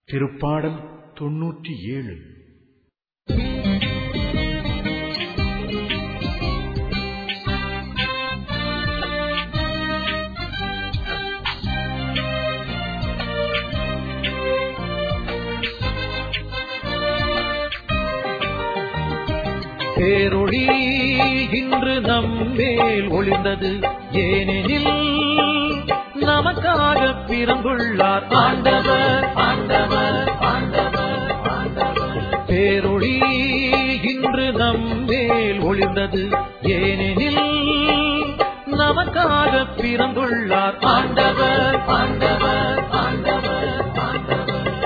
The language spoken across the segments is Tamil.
திருப்பாடல் தொன்னூற்றி ஏழு பேரொளி இன்று நம்மேல் ஒளிர்ந்தது ஏனெனில் நமக்காக பிறந்துள்ளார் ஆண்டவர் ஆண்டவர் ஆண்டவர் ஆண்டவர் பேரொளி இன்று நம்மேல் ஒளிர்ந்தது ஏனெனில் நமக்காக பிறந்துள்ளார் ஆண்டவர் ஆண்டவர் ஆண்டவர் ஆண்டவர்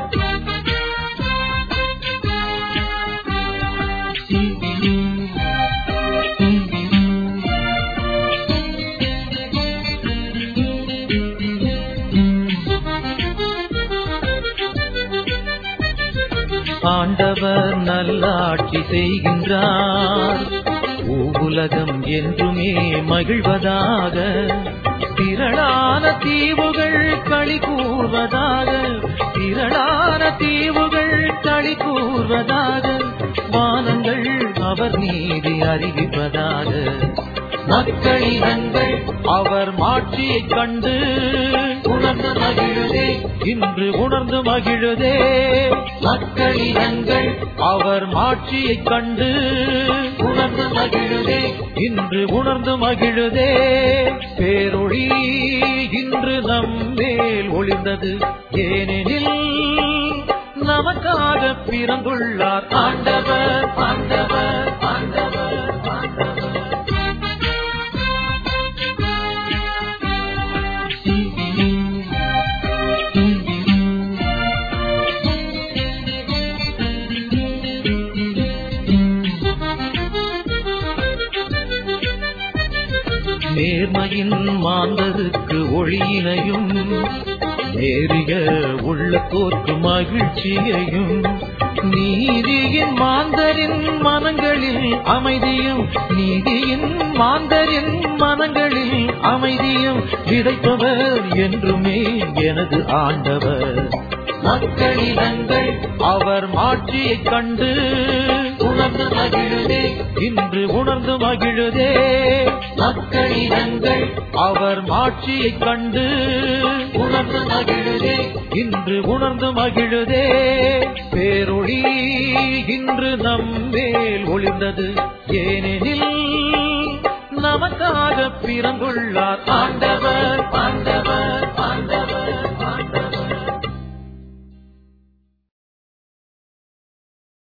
ஆண்டவர் நல்லாட்சி செய்கின்றார் உலகம் என்றுமே மகிழ்வதாக திரளான தீவுகள் களி கூறுவதாக திரளான தீவுகள் களி கூறுவதாக வானங்கள் அவர் நீதி அறிவிப்பதாக மக்களினங்கள் அவர் மாட்சியைக் கண்டு உணர்ந்து மகிழுதே இன்று உணர்ந்து மகிழுதே மக்களினங்கள் அவர் மாட்சியைக் கண்டு உணர்ந்து மகிழுதே இன்று உணர்ந்து மகிழுதே பேரொளி இன்று நம்மேல் ஒளிர்ந்தது ஏனெனில் நமக்காக பிறந்துள்ளார் ஆண்டவர் ஆண்டவர் ஆண்டவர் ஆண்டவர் நேர்மையின் மாந்தருக்கு ஒளியினையும் நேரிய உள்ளத்தோர்க்கு மகிழ்ச்சியையும் நீதியின் மாந்தரின் மனங்களில் அமைதியும் நீதியின் மாந்தரின் மனங்களில் அமைதியும் விதைப்பவர் என்றுமே எனது ஆண்டவர் மக்களிடங்கள் அவர் மாட்சியைக் கண்டு உணர்ந்து மகிழுதே இன்று உணர்ந்து மகிழுதே மக்களிடங்கள் அவர் மாட்சியைக் கண்டு உணர்ந்து மகிழுதே இன்று உணர்ந்து மகிழுதே பேரொளி இன்று நம்மேல் ஒளிர்ந்தது ஏனெனில் நமக்காக பிறந்துள்ளார் ஆண்டவர் ஆண்டவர்